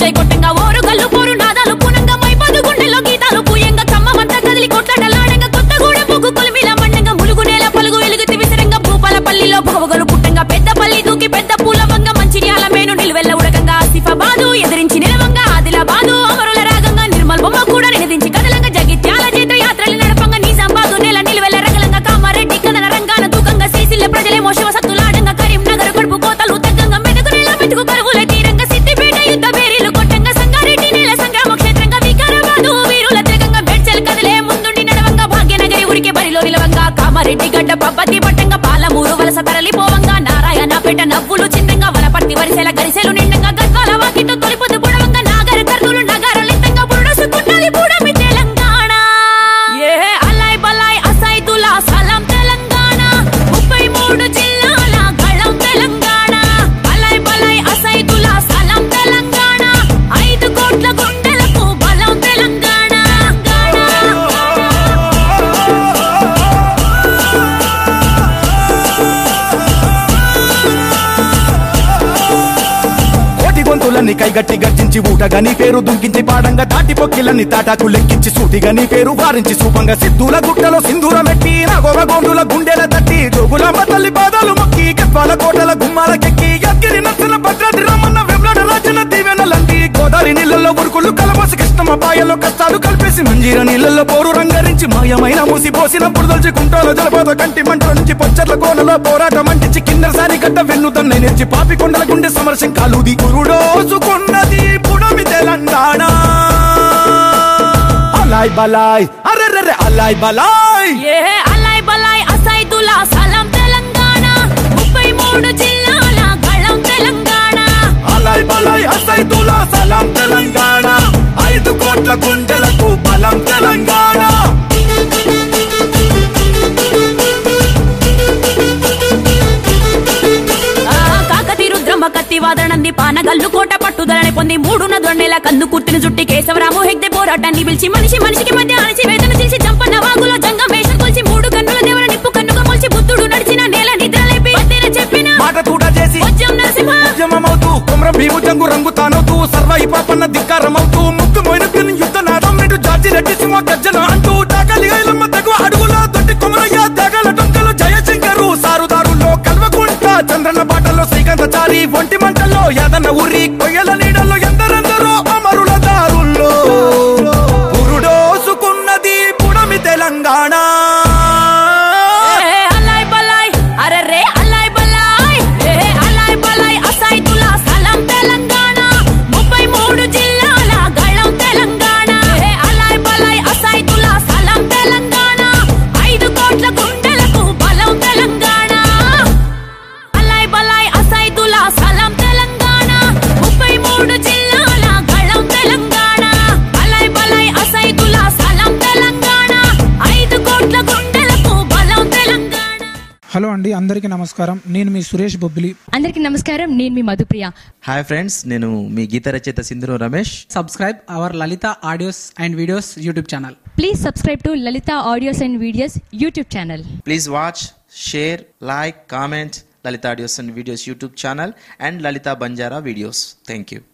జై కొట్టంగా ఓరు గల్లు పోరు నాదాలు పూనంగా మైపాదు గుండెల్లో గీతాలు పూయంగా కమ్మమంతా కదిలి కొట్లాడలాడంగా కొత్తగూడ పొగ్గు కొలిమిల మండంగా ములుగు నేల పలుగు వెలుగుతి విసరంగా భూపాల పల్లిలో భవగలు పుట్టంగా పెద్ద పల్లి దూకి పెద్ద పూల వంగ మంచిర్యాల మేను నిలువెల్ల ఉడకంగా ఆసిఫాబాదు ఎదిరించి నిలవంగా ఆదిలాబాదు అమరుల రాగంగా నిర్మల్ బొమ్మ కూడా నినదించి కదలంగా జగిత్యాల చేత యాత్రలు నడపంగా నిజామాబాదు నెల నిలువెల్ల రగలంగా కామారెడ్డి కథన రంగాన దూకంగా సిరిసిల్ల ప్రజలే మోషవ సత్తులాడంగా కరీంనగర్ కడుపు కోతలు తగ్గంగా మెతుకు నెల మెతుకు కరువుల తీరంగా సిద్దిపేట యుద్ధ బేరీలు కొట్టంగా సంగారెడ్డి నేల సంగ్రామ క్షేత్రంగా వికారాబాదు వీరుల తెగంగా బెడ్చెల్ కదిలే ముందుండి నడవంగా భాగ్యనగరి ఉరికి బరిలో నిలవంగా కామారెడ్డి గడ్డ పబ్బతి పట్టంగా పాలమూరు వలస తరలిపోవంగా నారాయణపేట నవ్వులు చిందంగా వనపర్తి వరిసెల గరిసెలు నిండంగా గద్వాల వాకిట్టు తొలిపొద్దు బుడవంగా నాగర కర్నూలు నగారలెత్తంగా బురుడుసుకున్నది బుడమి తెలంగాణ ఏ అలాయ్ బలాయ్ అసైదులా సలాం తెలంగాణ ముప్పై మూడు జిల్లాల గళం తెలంగాణ అలాయ్ బలాయ్ అసైదులా సలాం తెలంగాణ ఐదు కోట్ల గుండెలకు బలం తెలంగాణ కోటి గొంతులన్నీ కైగట్టి గర్జించి ఊటగా నీ పేరు దుంకించి పాడంగా తాటి పొక్కిలన్నీ తాటాకు లెక్కించి సూటిగా నీ పేరు వారించి సూపంగా సిద్ధుల గుట్టలో సింధూరం ఎట్టి నగోవ గోండుల గుండెల తట్టి జోగులాంబ తల్లి పాదాలు మొక్కి గద్వాల కోటల గుమ్మాలకెక్కి యద్గిరి నర్సన భద్రాద్రి రమణ వెంబడ రాజన దీవెనలంటి గోదావరి నీళ్ళల్లో ఉరుకులు కలబోసి కృష్ణమ్మ పాయల్లో కష్టాలు కలిపేసి మంజీర నీళ్ళల్లో పోరు రంగరించి మాయమైన మూసి పోసిన బురదల్చి కుంటాల జలపాత కంటి మంటల నుంచి పచ్చట్ల కోనలో పోరాటం అంటించి కిందసారి గడ్డ వెన్నుతన్న నేర్చి పాపి కొండల గుండె సమరసం కాలుది కురుడోసుకున్నది పుడమి తెలంగాణ అలాయ్ బలాయ్ అరెరెరె అలాయ్ బలాయ్ ఏ అలాయ్ బలాయ్ అసైదులా సలాం తెలంగాణ ముప్పై మూడు జిల్లాల గళం తెలంగాణ అలాయ్ బలాయ్ అసైతులా సలాం తెలంగాణ ఐదు కోట్ల గుండెలకు బలం తెలంగాణ ఆ, కాకతి రుద్రమ్మ కత్తి వాదనంది పానగల్లు కోట పట్టుదలని పొంది మూడు నదుల కందు కుర్తిని చుట్టి కేశవరాము హెగ్దే పోరాటాన్ని పిలిచి మనిషి మనిషికి మధ్య అణిచి వేదన చేసి చంపన్న వాగులో జంగం వేషం కొలిచి మూడు కన్నుల దేవర నిప్పు కన్నుగా మొలిచి బుద్ధుడు నడిచిన నేల నిద్రలేపి పత్తిన చెప్పిన మాట తూట చేసి వజ్రం నరసింహ ఉద్యమమవుతూ కుమ్ర భీము జంగు రంగు తానవుతూ సర్వాయి పాపన్న ధిక్కారమవుతూ ముక్కు మొయినుద్దిన్ యుద్ధ నాదం నేడు జార్జి రెడ్డి సింహ గర్జన అంటూ తాకలి ఐలమ్మ తెగు అడుగుల దొడ్డి కుమరయ్య తెగల డొంకలు జయశంకరు సారుదారుల్లో కల్వకుంట చంద్రన్న బాటల్లో శ్రీకాంతచారి ఒంటి మంటల్లో యాదన్న ఊరి కొయ్యల నీడల్లో ఎందరెందరో అమరుల దారుల్లో పురుడోసుకున్నది పుడమి తెలంగాణ ఏ అలాయ్ బలాయ్ అరెరే అలాయ్ బలాయ్ ఏ అలాయ్ బలాయ్ అసైదులా సలాం తెలంగాణ ముప్పై మూడు జిల్లాల గళం తెలంగాణ ఏ అలాయ్ బలాయ్ అసైదులా సలాం తెలంగాణ ఐదు కోట్ల గుండెలకు బలం తెలంగాణ అలాయ్ బలాయ్ అసైదులా సలాం తెలంగాణ ముప్పై మూడు జిల్లాల గళం తెలంగాణ అలాయ్ బలాయ్ అసైదులా సలాం తెలంగాణ ఐదు కోట్ల గుండెలకు బలం తెలంగాణ హలో అండి అందరికీ నమస్కారం నేను మీ సురేష్ బొబ్బిలి అందరికీ నమస్కారం నేను మీ మధుప్రియ హాయ్ ఫ్రెండ్స్ నేను మీ గీత రచయిత Sinduru Ramesh subscribe our Lalita audios and videos YouTube channel. Please subscribe to Lalitha audios and videos YouTube channel please watch share like comment Lalitha audios and videos YouTube channel and Lalitha Banjara videos thank you